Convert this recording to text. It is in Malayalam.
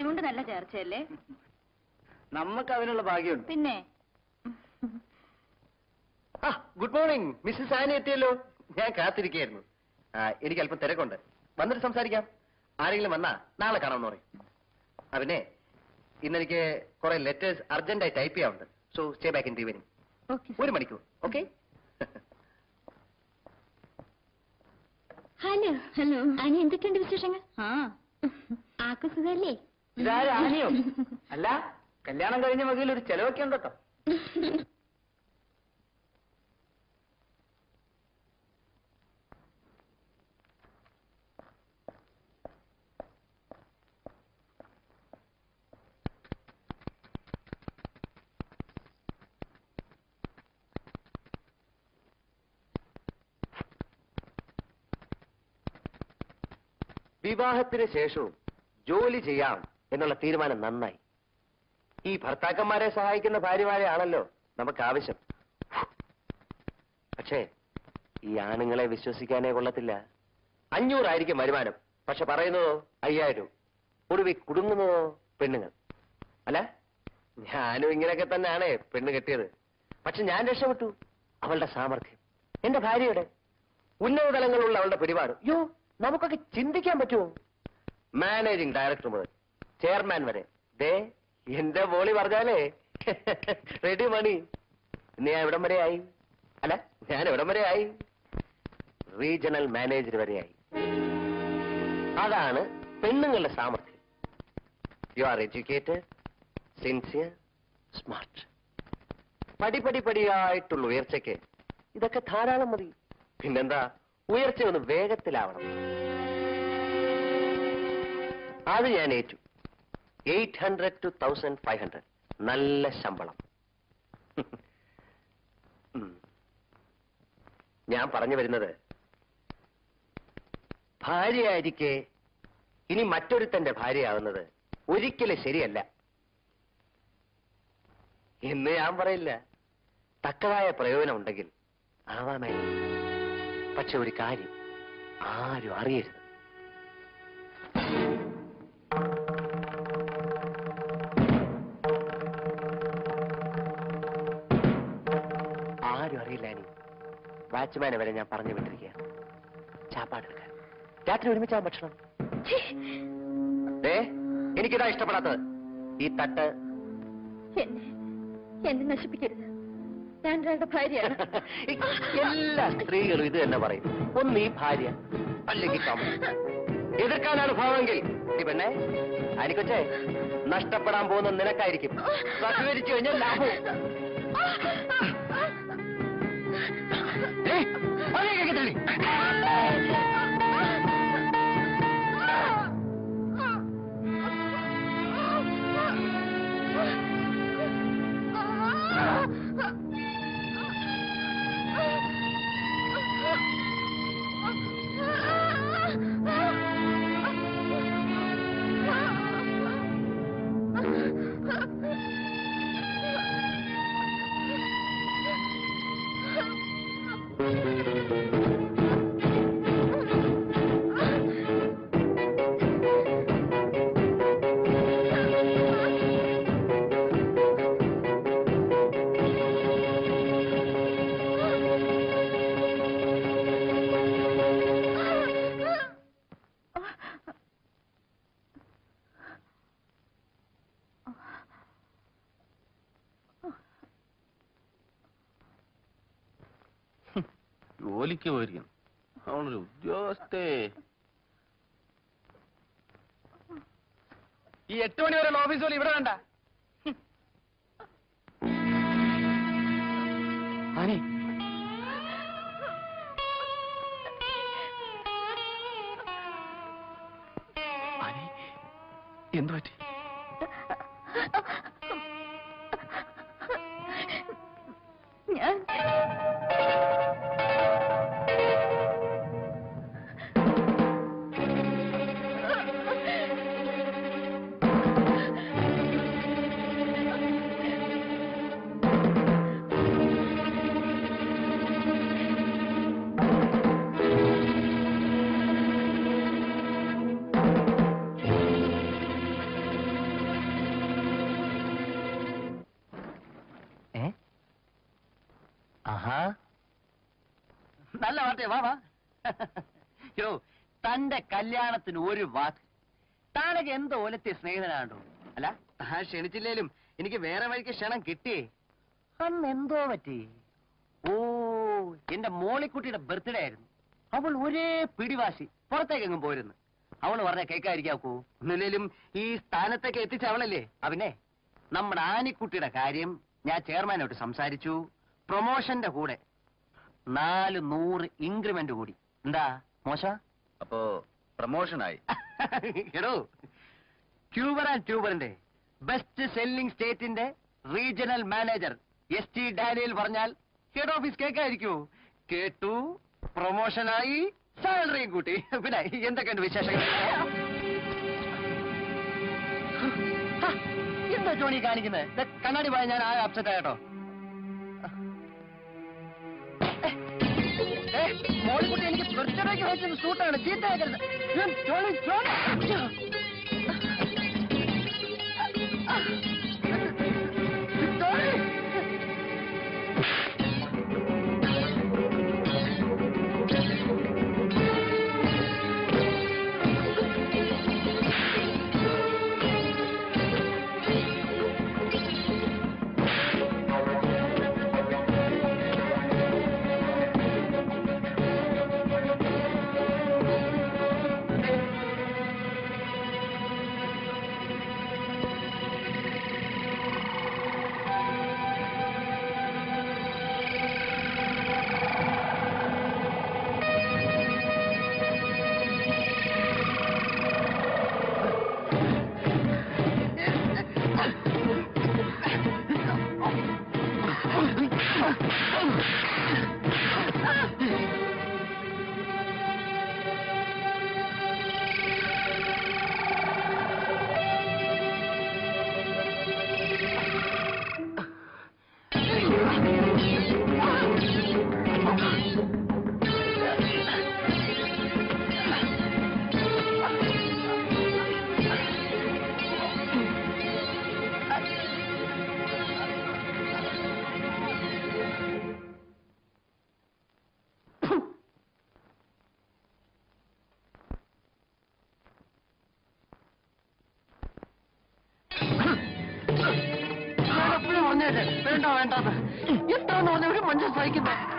ആനയുണ്ട് നല്ല ചേർച്ചയല്ലേ നമുക്ക് അതിനുള്ള ഭാഗ്യമുണ്ട് പിന്നെ ആ ഗുഡ് മോർണിംഗ് മിസ്സസ് ആനി എത്തിയല്ലോ ഞാൻ കാത്തിരിക്കുകയായിരുന്നു ആ, എനിക്ക് അല്പം തിരക്കുണ്ട് വന്നിട്ട് സംസാരിക്കാം ആരെങ്കിലും വന്നാ നാളെ കാണാമെന്ന് പറയും ആ പിന്നെ ഇന്നെനിക്ക് കുറെ ലെറ്റേഴ്സ് അർജന്റായി ടൈപ്പ് ചെയ്യാറുണ്ട് so stay back in the evening okay ഒരു മണിക്കൂർ ഓക്കെ ഹലോ ഹലോ അനി എന്തൊക്കെയുണ്ട് വിശേഷങ്ങൾ ആ ആക്കു സുഖല്ലേ ഇതാരും ആനയോ അല്ല കല്യാണം കഴിഞ്ഞ വകയിൽ ഒരു ചെലവൊക്കെ ഉണ്ട് കേട്ടോ വിവാഹത്തിന് ശേഷവും ജോലി ചെയ്യാം എന്നുള്ള തീരുമാനം നന്നായി ഈ ഭർത്താക്കന്മാരെ സഹായിക്കുന്ന ഭാര്യമാരെയാണല്ലോ നമുക്ക് ആവശ്യം പക്ഷേ ഈ ആണുങ്ങളെ വിശ്വസിക്കാനേ കൊള്ളത്തില്ല അഞ്ഞൂറായിരിക്കും വരുമാനം പക്ഷെ പറയുന്നതോ അയ്യായിരം ഒടുവിൽ കുടുങ്ങുന്നതോ പെണ്ണുങ്ങൾ അല്ല ഞാനും ഇങ്ങനെയൊക്കെ തന്നെയാണ് പെണ്ണ് കെട്ടിയത് പക്ഷെ ഞാൻ രക്ഷപ്പെട്ടു അവളുടെ സാമർഥ്യം എന്റെ ഭാര്യയുടെ ഉന്നത തലങ്ങളുള്ള അവളുടെ പിടിപാട് യോ നമുക്കൊക്കെ ചിന്തിക്കാൻ പറ്റുമോ മാനേജിംഗ് ഡയറക്ടർ മുതൽ ചെയർമാൻ വരെ ദേ എന്റെ ബോളി പറഞ്ഞാലേ റെഡി മണി ഇന്ന് ഞാൻ എവിടം വരെ ആയി അല്ല ഞാൻ എവിടം വരെ ആയി റീജിയണൽ മാനേജർ വരെയായി അതാണ് പെണ്ണുങ്ങളുടെ സാമർഥ്യം you are educated sincere smart പടിപടി പടിയായിട്ടുള്ള ഉയർച്ചയ്ക്ക് ഇതൊക്കെ ധാരാളം മതി പിന്നെന്താ ഉയർച്ച ഒന്ന് വേഗത്തിലാവണം അത് ഞാൻ ഏറ്റു eight hundred two thousand five hundred നല്ല ശമ്പളം ഉം. ഞാൻ പറഞ്ഞു വരുന്നത് ഭാര്യയായിരിക്കെ ഇനി മറ്റൊരുത്തന്റെ ഭാര്യയാവുന്നത് ഒരിക്കലും ശരിയല്ല എന്ന് ഞാൻ പറയില്ല തക്കതായ പ്രയോജനം ഉണ്ടെങ്കിൽ ആവാമായിരുന്നു പക്ഷെ ഒരു കാര്യം ആരും അറിയരുത് ആരും അറിയില്ല അനി വാച്ച്മാനെ വരെ ഞാൻ പറഞ്ഞു വിട്ടിരിക്കുക ചാപ്പാടെടുക്കാൻ രാത്രി ഒരുമിച്ചാ ഭക്ഷണം ഏ എനിക്കിതാ ഇഷ്ടപ്പെടാത്തത് ഈ തട്ട് എന്നെ എന്നെ നശിപ്പിക്കരുത് ഞാൻ ഒരാളുടെ ഭാര്യയാണ് എല്ലാ സ്ത്രീകളും ഇത് തന്നെ പറയും ഒന്ന് ഈ ഭാര്യ അല്ലെങ്കിൽ കാമ എതിർക്കാനാണ് ഭാവമെങ്കിൽ ഈ പെണ്ണെ അനിക്കൊച്ചേ നഷ്ടപ്പെടാൻ പോകുന്ന നിനക്കായിരിക്കും സഹകരിച്ചു കഴിഞ്ഞാൽ ലാഭവും ഏയ്, അതിലേക്ക് തള്ളി. ജോലിക്ക് പോയിരിക്കുന്നു അവളൊരു ഉദ്യോഗസ്ഥേ ഈ എട്ട് മണി വരെയുള്ള ഓഫീസ് ജോലി ഇവിടെ വേണ്ട ആനി ആനി എന്തു പറ്റി ഞാൻ വാ വാ യോ തന്റെ കല്യാണത്തിന് ഒരു വാക്ക് താനൊക്കെ എന്തോ ഓലത്തെ സ്നേഹിതനാണോ അല്ല താൻ ക്ഷണിച്ചില്ലേലും എനിക്ക് വേറെ വഴിക്ക് ക്ഷണം കിട്ടിയേ അന്ന് എന്തോ പറ്റി ഓ എന്റെ മോളിക്കുട്ടിയുടെ ബർത്ത്ഡേ ആയിരുന്നു അവൾ ഒരേ പിടിവാശി പുറത്തേക്കെങ്ങും പോയിരുന്നു അവൾ പറഞ്ഞ കേൾക്കാതിരിക്കാക്കൂ ഒന്നില്ലേലും ഈ സ്ഥാനത്തേക്ക് എത്തിച്ച അവളല്ലേ അവനെ നമ്മുടെ ആനിക്കുട്ടിയുടെ കാര്യം ഞാൻ ചെയർമാനോട്ട് സംസാരിച്ചു പ്രൊമോഷന്റെ കൂടെ നാല് നൂറ് ഇൻക്രിമെന്റ് കൂടി എന്താ മോശ അപ്പോ പ്രമോഷനായി എടോ ട്യൂബർ ആൻഡ് ട്യൂബറിന്റെ ബെസ്റ്റ് സെല്ലിംഗ് സ്റ്റേറ്റിന്റെ regional manager S T Daniel പറഞ്ഞാൽ ഹെഡ് ഓഫീസ് കേൾക്കായിരിക്കൂ കേട്ടു പ്രൊമോഷനായി സാലറിയും കൂട്ടി പിന്നെ എന്തൊക്കെയുണ്ട് വിശേഷങ്ങൾ ഹ, എന്താ ജോണി കാണിക്കുന്നത് ദേ, കണ്ണാടി പോയാൽ ഞാൻ ആകെ അപ്സെറ്റ് ആയിട്ടോ മോളിക്കുട്ടി എനിക്ക് ബർത്ത്ഡേക്ക് വെച്ചത് സൂട്ടാണ് ചീത്ത ആക്കരുത് ഞാൻ ജോണി ജോണി ജോണി ഞാൻ എപ്പോഴും പറഞ്ഞേട്ടെ വേണ്ട വേണ്ട എന്താന്ന് പറഞ്ഞ ഒരു മനുഷ്യൻ സഹിക്കുന്നത്